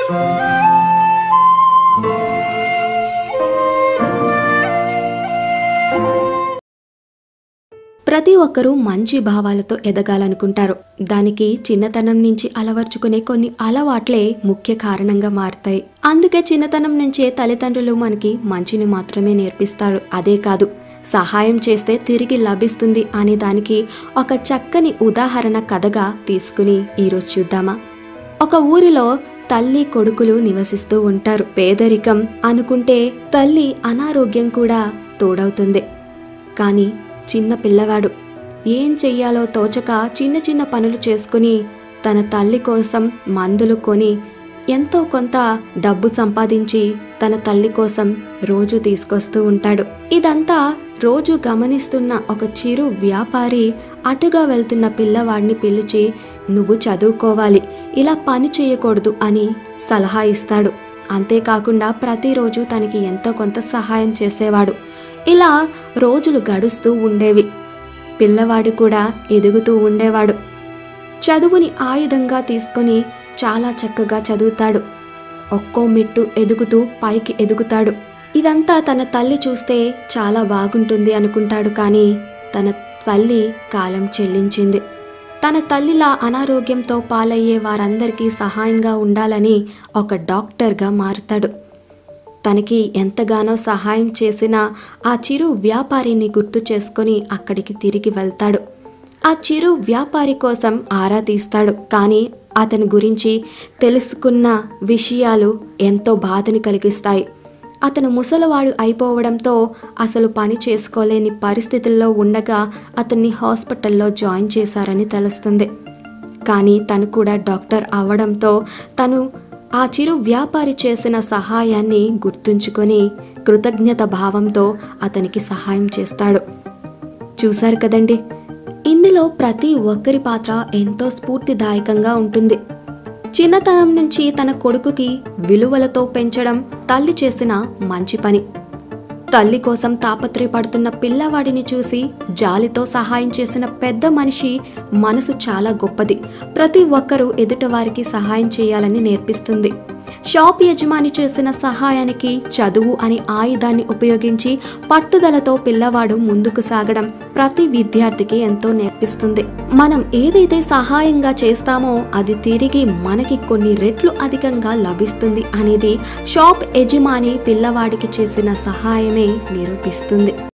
ప్రతి ఒక్కరూ మంచి భావాలతో ఎదగాలనుకుంటారు దానికి చిన్నతనం నుంచి అలవర్చుకునే కొన్ని అలవాట్లే ముఖ్య కారణంగా మారుతాయి అందుకే చిన్నతనం నుంచే తల్లిదండ్రులు మనకి మంచిని మాత్రమే నేర్పిస్తారు అదే కాదు సహాయం చేస్తే తిరిగి లభిస్తుంది అనే దానికి ఒక చక్కని ఉదాహరణ కథగా తీసుకుని ఈరోజు చూద్దామా ఒక ఊరిలో తల్లి కొడుకులు నివసిస్తూ ఉంటారు పేదరికం అనుకుంటే తల్లి అనారోగ్యం కూడా తోడవుతుంది కానీ చిన్న పిల్లవాడు ఏం చెయ్యాలో తోచక చిన్న చిన్న పనులు చేసుకుని తన తల్లి కోసం మందులు కొని ఎంతో కొంత డబ్బు సంపాదించి తన తల్లి కోసం రోజు తీసుకొస్తూ ఉంటాడు ఇదంతా రోజు గమనిస్తున్న ఒక చిరు వ్యాపారి అటుగా వెళ్తున్న పిల్లవాడిని పిలిచి నువ్వు చదువుకోవాలి ఇలా పని చేయకూడదు అని సలహా ఇస్తాడు అంతేకాకుండా ప్రతిరోజు తనకి ఎంతో కొంత సహాయం చేసేవాడు ఇలా రోజులు గడుస్తూ ఉండేవి పిల్లవాడు కూడా ఎదుగుతూ ఉండేవాడు చదువుని ఆయుధంగా తీసుకొని చాలా చక్కగా చదువుతాడు ఒక్కో మెట్టు ఎదుగుతూ పైకి ఎదుగుతాడు ఇదంతా తన తల్లి చూస్తే చాలా బాగుంటుంది అనుకుంటాడు కానీ తన తల్లి కాలం చెల్లించింది తన తల్లిలా అనారోగ్యంతో పాలయ్యే వారందరికీ సహాయంగా ఉండాలని ఒక డాక్టర్గా మారుతాడు తనకి ఎంతగానో సహాయం చేసిన ఆ చిరు వ్యాపారిని గుర్తు చేసుకొని అక్కడికి తిరిగి వెళ్తాడు ఆ చిరు వ్యాపారి కోసం ఆరా తీస్తాడు కానీ అతని గురించి తెలుసుకున్న విషయాలు ఎంతో బాధని కలిగిస్తాయి అతను ముసలివాడు అయిపోవడంతో అసలు పని చేసుకోలేని పరిస్థితుల్లో ఉండగా అతన్ని హాస్పిటల్లో జాయిన్ చేశారని తెలుస్తుంది కానీ తను కూడా డాక్టర్ అవ్వడంతో తను ఆ చిరు వ్యాపారి చేసిన సహాయాన్ని గుర్తుంచుకొని కృతజ్ఞత భావంతో అతనికి సహాయం చేస్తాడు చూశారు కదండి ఇందులో ప్రతి ఒక్కరి పాత్ర ఎంతో స్ఫూర్తిదాయకంగా ఉంటుంది చిన్నతనం నుంచి తన కొడుకుకి విలువలతో పెంచడం తల్లి చేసిన మంచి పని తల్లి కోసం తాపత్రయపడుతున్న పిల్లవాడిని చూసి జాలితో సహాయం చేసిన పెద్ద మనిషి మనసు చాలా గొప్పది ప్రతి ఒక్కరూ ఎదుటివారికి సహాయం చేయాలని నేర్పిస్తుంది షాప్ యజమాని చేసిన సహాయానికి చదువు అనే ఆయుధాన్ని ఉపయోగించి పట్టుదలతో పిల్లవాడు ముందుకు సాగడం ప్రతి విద్యార్థికి ఎంతో నేర్పిస్తుంది మనం ఏదైతే సహాయంగా చేస్తామో అది తిరిగి మనకి కొన్ని రెట్లు అధికంగా లభిస్తుంది అనేది షాప్ యజమాని పిల్లవాడికి చేసిన సహాయమే నిరూపిస్తుంది